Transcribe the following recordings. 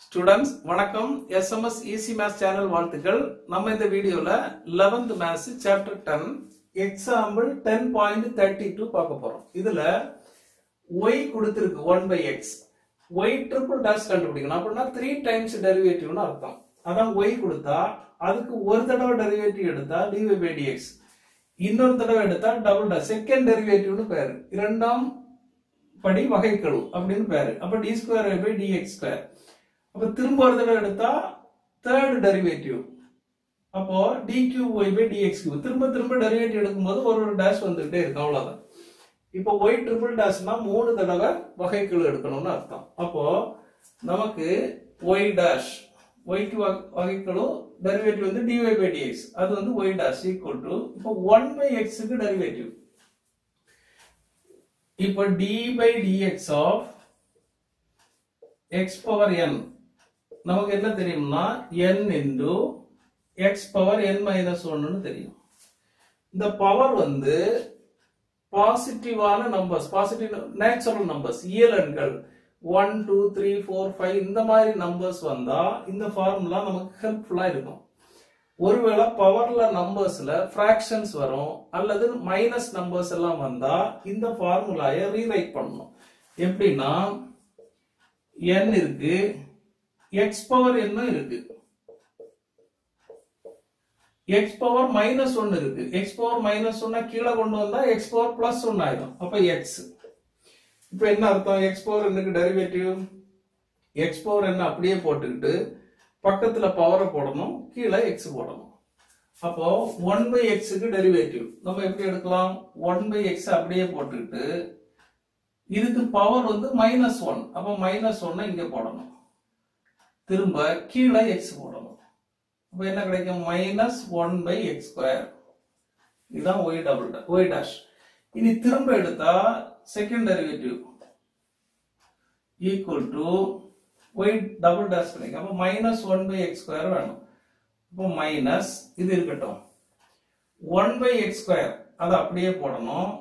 students வணக்கம் SMS easy maths channel வாழ்த்துக்கள் நம்ம இந்த வீடியோல 11th maths chapter ten example ten point thirty two பார்க்க போறோம் இதுல ஒய் கொடுத்திருக்கு one by X Y triple dash கண்டுபிடிக்கணும் அப்படின்னா த்ரீ டைம்ஸ் டெரிவேட்டிவ்னு அர்த்தம் அதான் ஒய் கொடுத்தா அதுக்கு ஒரு தடவை டெரிவேட்டிவ் எடுத்தா டிவை பை டிஎக்ஸ் இன்னொரு தடவை எடுத்தா டபுள் டேஷ் செகண்ட் டெரிவேட்டிவ்னு பேரு இரண்டாம் படி வகைக்கெழு அப்படின்னு பேரு அப்ப D square by DX square அப்ப திரும்ப ஒரு தடவை எடுத்தா தேர்ட் டெரிவேட்டிவ் அப்போ D cube Y by DX cube திரும்ப திரும்ப டெரிவேட்டிவ் எடுக்கும்போது ஒரு ஒரு டேஷ் வந்துகிட்டே இருக்கும் அவ்வளவுதான் இப்போ ஒய் ட்ரிபிள் டேஷ்னா மூணு தடவை வகைக்கெழு எடுக்கணும்னு அர்த்தம் அப்போ நமக்கு ஒய் டேஷ் ஒய்க்கு வகைக்கெழு டெரிவேட்டிவ் வந்து டிஒய் பை டிஎக்ஸ் அது வந்து ஒய் டேஷ் ஈக்குவல் டு இப்போ ஒன் பை எக்ஸுக்கு டெரிவேட்டிவ் இப்போ D by DX of X power N நமக்கு என்ன தெரியும்னா N into X power N minus ஒன்னு தெரியும் இந்த பவர் வந்து பாசிட்டிவான நம்பர்ஸ் பாசிட்டிவ் நேச்சுரல் நம்பர்ஸ் இயல் எண்கள் one two three four five இந்த மாதிரி நம்பர்ஸ் வந்தா இந்த ஃபார்முலா நமக்கு ஹெல்ப்ஃபுல்லா இருக்கும் ஒருவேளை பவர்ல நம்பர்ஸ்ல ஃபிராக்ஷன்ஸ் வரும் அல்லது மைனஸ் நம்பர்ஸ் எல்லாம் வந்தா இந்த ஃபார்முலாயை ரீரைட் பண்ணணும் எப்படின்னா n இருக்கு x பவர் என்ன இருக்கு x பவர் மைனஸ் ஒன்னு இருக்கு x பவர் மைனஸ் ஒன்னா கீழே கொண்டு வந்தா x பவர் பிளஸ் ஒன்னு ஆயிடும் அப்ப x இப்ப என்ன அர்த்தம் x பவர் என்னக்கு டெரிவேட்டிவ் x பவர் என்ன அப்படியே போட்டுக்கிட்டு பக்கத்துல பவரை போடணும் கீழே x போடணும் அப்போ ஒன் பை எக்ஸுக்கு டெரிவேட்டிவ் நம்ம எப்படி எடுக்கலாம் ஒன் பை எக்ஸ் அப்படியே போட்டுக்கிட்டு இதுக்கு பவர் வந்து மைனஸ் ஒன் அப்ப மைனஸ் ஒன்னை இங்க போடணும் திரும்ப கீழே எக்ஸ் போடணும் அப்ப என்ன கிடைக்கும் minus one by X square இதுதான் ஒய் டபுள் ஒய் டேஷ் இனி திரும்ப எடுத்தா second derivative equal to Y double dash கிடைக்கும் அப்ப minus one by X square வேணும் அப்போ மைனஸ் இது இருக்கட்டும் ஒன் பை எக்ஸ் ஸ்கொயர் அதை அப்படியே போடணும்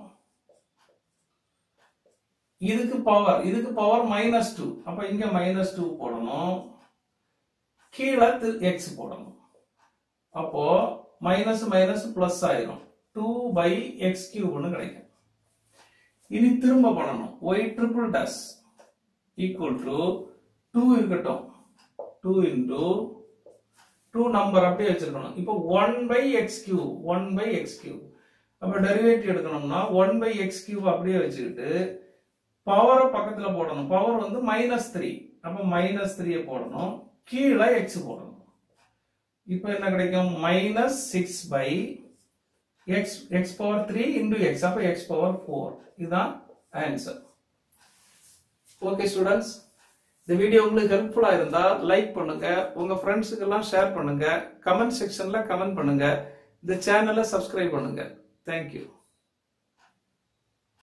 இதுக்கு பவர் இதுக்கு பவர் மைனஸ் டூ அப்ப இங்க மைனஸ் டூ போடணும் கீழே எக்ஸ் போடணும் அப்போ மைனஸ் மைனஸ் பிளஸ் ஆயிரும் டூ பை எக்ஸ் கியூப்னு கிடைக்கும் இனி திரும்ப பண்ணணும் Y triple dash equal to two இருக்கட்டும் டூ இன்டூ டூ நம்பர் அப்படியே வச்சிருக்கணும் இப்போ one by X cube one by X cube அப்ப டெரிவேட்டிவ் எடுக்கணும்னா ஒன் பை எக்ஸ் கியூப் அப்படியே வச்சுக்கிட்டு பவரை பக்கத்துல போடணும் பவர் வந்து மைனஸ் த்ரீ அப்ப மைனஸ் த்ரீயை போடணும் கீழே எக்ஸ் போடணும் இப்போ என்ன கிடைக்கும் minus six by X X power three into X அப்ப எக்ஸ் பவர் ஃபோர் இதுதான் ஆன்சர் ஓகே ஸ்டூடெண்ட்ஸ் இந்த வீடியோ உங்களுக்கு ஹெல்ப்ஃபுல்லா இருந்தா லைக் பண்ணுங்க உங்க ஃப்ரெண்ட்ஸுக்கு எல்லாம் ஷேர் பண்ணுங்க கமெண்ட் செக்ஷன்ல கமெண்ட் பண்ணுங்க இந்த சேனலை சப்ஸ்கிரைப் பண்ணுங்க தேங்க்யூ